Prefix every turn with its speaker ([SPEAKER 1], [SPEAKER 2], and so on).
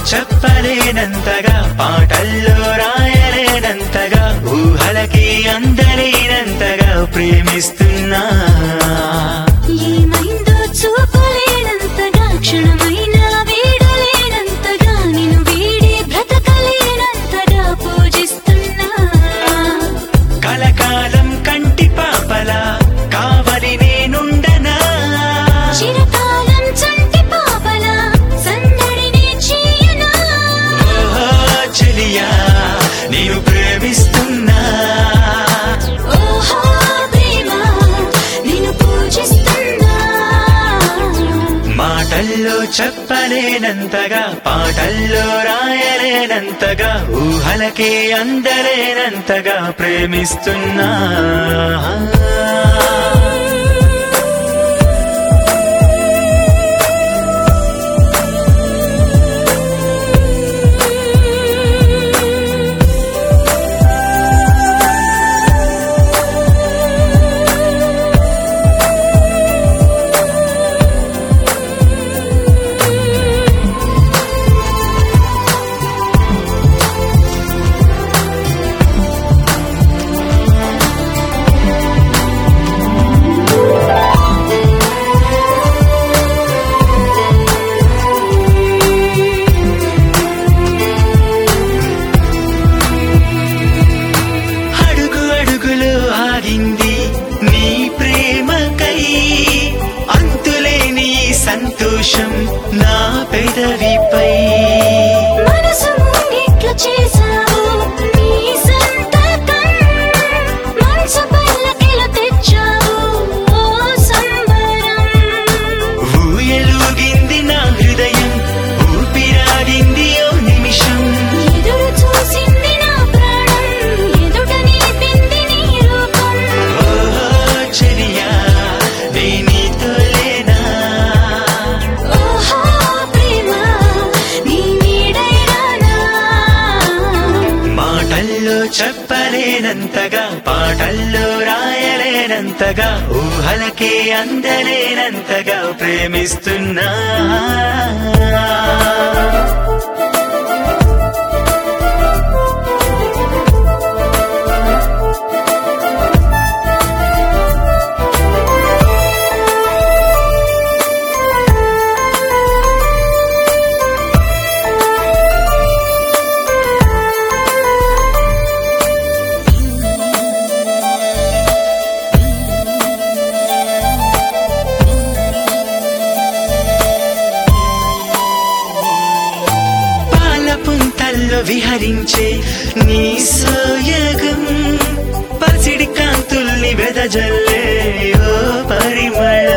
[SPEAKER 1] చెప్పలేనంతగా పాటల్లో రాయలేనంతగా ఊహలకి అందలేనంతగా ప్రేమిస్తున్నా
[SPEAKER 2] ఏమైందో చూపలేనంతగా క్షణమైన వీడలేనంతగా నిన్ను వీడి బ్రతకలేనంతగా పూజిస్తున్నా
[SPEAKER 1] కలకాలం కంటి పాపలా కావలి నేనుండనా
[SPEAKER 2] చిరకాలం చంటి పాపల సందడిని చేయనా
[SPEAKER 1] ఓహో చెలియా నేను ప్రేమిస్తున్నా
[SPEAKER 2] ఓహో ప్రేమ నిన్ను పూజిస్తున్నా
[SPEAKER 1] మాటల్లో చెప్పలేనంతగా పాటల్లో రాయలేనంతగా ఊహలకే అందలేనంతగా ప్రేమిస్తున్నా అడుగు అడుగులో ఆగింది నీ ప్రేమకై అంతులేని ఈ సంతోషం నా పెదవిపై
[SPEAKER 2] మనసు ముంగిట్ల చేసావు నీ సంతకం మనసు పల్లకిల తెచ్చావు ఓ సంబరం
[SPEAKER 1] ఊయలుగింది నా హృదయం ఊపిరాగింది ఓ నిమిషం
[SPEAKER 2] ఎదురు చూసింది నా ప్రాణం ఎదుట నిలిపింది నీ రూపం
[SPEAKER 1] ఓహో చెలియా నే నీతో లేనా
[SPEAKER 2] ఓహో ప్రేమ నీ నీడై రానా
[SPEAKER 1] మాటల్లో చెప్పలేనంతగా పాటల్లో రాయలేనంతగా ఊహలకే అందలేనంతగా ప్రేమిస్తున్నా పాల పుంతల్లో విహరించే నీ సోయగం పసిడి కాంతుల్ని వెదజల్లే ఓ పరిమళ